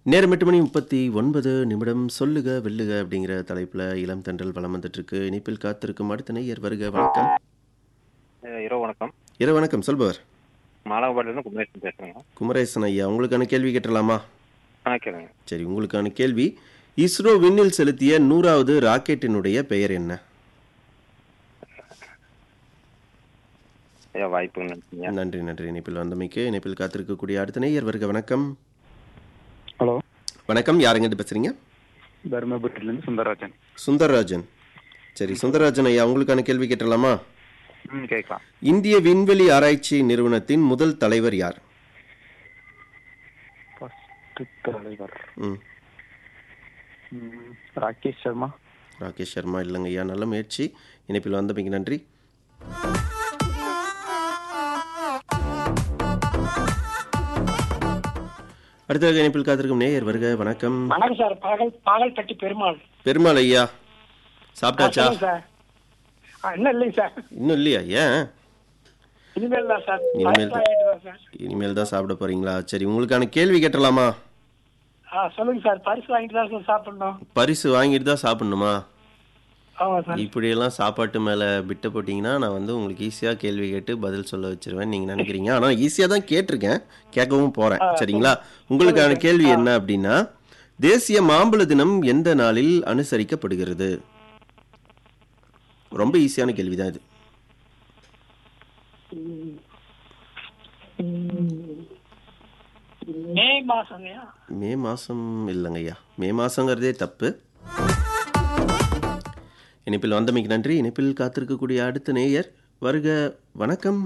நேரம் எட்டு மணி முப்பத்தி ஒன்பது நிமிடம் சொல்லுக வெல்லுக அப்படிங்கிற தலைப்பில் இளம் தென்றல் வளம் வந்துட்டுருக்கு இணைப்பில் காத்திருக்கும் அடுத்த நேயர் வருக வணக்கம் அஹ் இரவு வணக்கம் இரவு வணக்கம் சொல்பவர் மாலாபாடிலேருந்து குமரேசன் பேசுகிறேங்க குமரேசன் ஐயா உங்களுக்கான கேள்வி கேட்டலாமா ஆ கேளுங்க சரி உங்களுக்கான கேள்வி இஸ்ரோ விண்ணில் செலுத்திய நூறாவது ராக்கெட்டினுடைய பெயர் என்ன ஐயா வாய்ப்பு நினைச்சீங்க நன்றி நன்றி இணைப்பில் வந்தமைக்கு இணைப்பில் காத்திருக்கக்கூடிய அடுத்த நேயர் வருக வணக்கம் ஹலோ வணக்கம் யாருங்கிட்ட பேசுறீங்க தருமபுரியிலேருந்து சுந்தரராஜன் சுந்தரராஜன் சரி சுந்தரராஜன் ஐயா உங்களுக்கான கேள்வி கேட்டலாமா ம் கேட்கலாம் இந்திய விண்வெளி ஆராய்ச்சி நிறுவனத்தின் முதல் தலைவர் யார் ஃபஸ்ட்டு தலைவர் ம் ம், ராகேஷ் சர்மா ராகேஷ் சர்மா இல்லைங்க ஐயா நல்ல முயற்சி இணைப்பில் வந்தமைக்கு நன்றி அடுத்த இணைப்பில் காத்திருக்கும் நேயர் வருக வணக்கம் வணக்கம் சார் பாகல் பாகல்பட்டி பெருமாள் பெருமாள் ஐயா சாப்பிட்டாச்சா சொல்லுங்க சார் ஆ, இன்னும் இல்லைங்க சார் இன்னும் இல்லையா ஏன் இனிமேல் தான் சார் இனிமேல் தான். வாங்கிட்டு தான் சார் இனிமேல் தான் சாப்பிட போறீங்களா சரி உங்களுக்கான கேள்வி கேட்டலாமா ஆ சொல்லுங்க சார் பரிசு வாங்கிட்டு தான் சார் சாப்பிடணும் பரிசு வாங்கிட்டு தான் சாப்பிடணுமா ஆமாம் சார் இப்படியெல்லாம் சாப்பாட்டு மேலே பிட்ட போட்டிங்கன்னா நான் வந்து உங்களுக்கு ஈஸியாக கேள்வி கேட்டு பதில் சொல்ல வச்சிருவேன் நீங்கள் நினைக்கிறீங்க ஆனால் ஈஸியாக தான் கேட்டிருக்கேன் கேட்கவும் போகிறேன் சரிங்களா உங்களுக்கான கேள்வி என்ன அப்படின்னா தேசிய மாம்பழ தினம் எந்த நாளில் அனுசரிக்கப்படுகிறது ரொம்ப ஈஸியான கேள்வி தான் இது மே மாசங்கய்யா மே மாதம் இல்லைங்கய்யா மே மாதங்கிறதே தப்பு இணைப்பில் வந்தமைக்கு நன்றி இணைப்பில் காத்திருக்கக்கூடிய அடுத்த நேயர் வருக வணக்கம்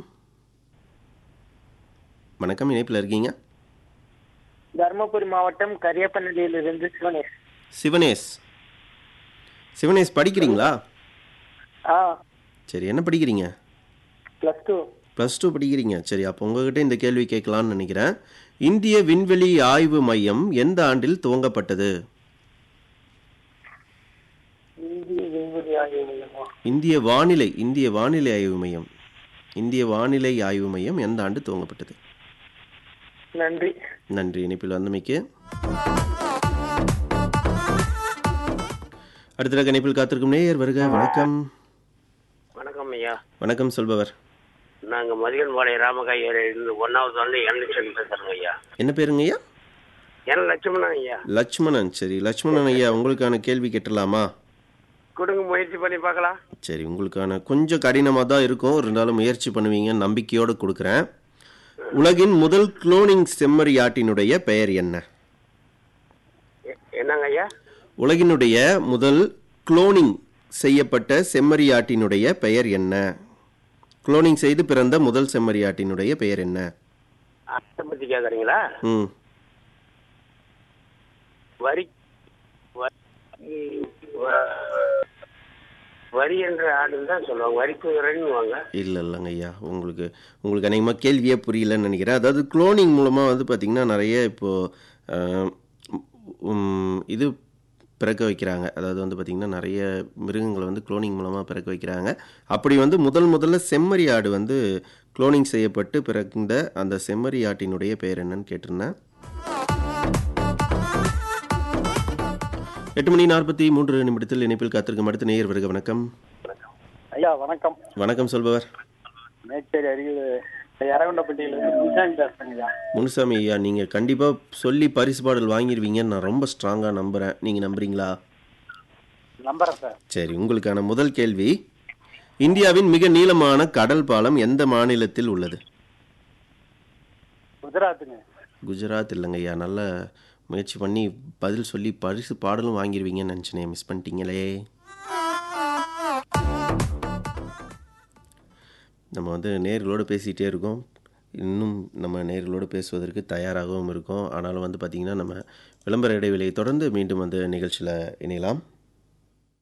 வணக்கம் இணைப்பில் இருக்கீங்க தருமபுரி மாவட்டம் கரியப்பநல்லியிலிருந்து சிவனேஷ் சிவனேஷ் சிவனேஷ் படிக்கிறீங்களா ஆ சரி என்ன படிக்கிறீங்க ப்ளஸ் டூ ப்ளஸ் டூ படிக்கிறீங்க சரி அப்போ உங்ககிட்ட இந்த கேள்வி கேட்கலான்னு நினைக்கிறேன் இந்திய விண்வெளி ஆய்வு மையம் எந்த ஆண்டில் துவங்கப்பட்டது இந்திய விண்வெளி ஆய்வு மையமா இந்திய வானிலை இந்திய வானிலை ஆய்வு மையம் இந்திய வானிலை ஆய்வு மையம் எந்த ஆண்டு துவங்கப்பட்டது நன்றி நன்றி இணைப்பில் வந்தமைக்கு அடுத்த இணைப்பில் காத்திருக்கும் நேயர் வருக வணக்கம் வணக்கம் ஐயா வணக்கம் சொல்பவர் நாங்கள் மதிகன்பாளையம் ராமகாயர் இருந்து ஒன்றாவது வந்து என் லட்சம் பேசுகிறோங்க ஐயா என்ன பேருங்க ஐயா என் லட்சம்னா ஐயா லட்சுமணன் சரி லட்சுமணன் ஐயா உங்களுக்கான கேள்வி கேட்டலாமா கொடுங்க முயற்சி பண்ணி பார்க்கலாம் சரி உங்களுக்கான கொஞ்சம் கடினமாக தான் இருக்கும் இருந்தாலும் முயற்சி பண்ணுவீங்க நம்பிக்கையோடு கொடுக்குறேன் உலகின் முதல் குளோனிங் செம்மறியாட்டினுடைய பெயர் என்ன எ- என்னங்க ஐயா உலகினுடைய முதல் குளோனிங் செய்யப்பட்ட செம்மறியாட்டினுடைய பெயர் என்ன குளோனிங் செய்து பிறந்த முதல் செம்மறியாட்டினுடைய பெயர் என்ன அதை பற்றி கேட்குறீங்களா ம் வரி வ- வ- வரி என்ற ஆடுன்னு தான் சொல்லுவாங்க வரி குதிரைன்னு இல்லை இல்லைங்க ஐயா உங்களுக்கு உங்களுக்கு அநேகமாக கேள்வியே புரியலன்னு நினைக்கிறேன் அதாவது குளோனிங் மூலமாக வந்து பார்த்திங்கன்னா நிறைய இப்போது இது பிறக்க வைக்கிறாங்க அதாவது வந்து பார்த்திங்கன்னா நிறைய மிருகங்களை வந்து குளோனிங் மூலமாக பிறக்க வைக்கிறாங்க அப்படி வந்து முதல் முதல்ல செம்மறி ஆடு வந்து குளோனிங் செய்யப்பட்டு பிறந்த அந்த செம்மறி ஆட்டினுடைய பெயர் என்னன்னு கேட்டிருந்தேன் எட்டு மணி நாற்பத்தி மூன்று நிமிடத்தில் இணைப்பில் காத்திருக்கும் அடுத்த நேயர் வருக வணக்கம் ஐயா வணக்கம் வணக்கம் சொல்பவர் மேச்சேரி அருகில் இறகுண்டப்பட்டியிலிருந்து முன்சாமி பேசுறேங்க ஐயா முனுசாமி ஐயா நீங்கள் கண்டிப்பாக சொல்லி பரிசு பாடல் வாங்கிடுவீங்கன்னு நான் ரொம்ப ஸ்ட்ராங்காக நம்புகிறேன் நீங்கள் நம்புறீங்களா நம்புறேன் சார் சரி உங்களுக்கான முதல் கேள்வி இந்தியாவின் மிக நீளமான கடல் பாலம் எந்த மாநிலத்தில் உள்ளது குஜராத்துங்க குஜராத் இல்லைங்க ஐயா நல்ல முயற்சி பண்ணி பதில் சொல்லி பரிசு பாடலும் வாங்கிடுவீங்கன்னு நினச்சினே மிஸ் பண்ணிட்டீங்களே நம்ம வந்து நேர்களோடு பேசிகிட்டே இருக்கோம் இன்னும் நம்ம நேர்களோடு பேசுவதற்கு தயாராகவும் இருக்கோம் ஆனாலும் வந்து பார்த்திங்கன்னா நம்ம விளம்பர இடைவெளியை தொடர்ந்து மீண்டும் வந்து நிகழ்ச்சியில் இணையலாம்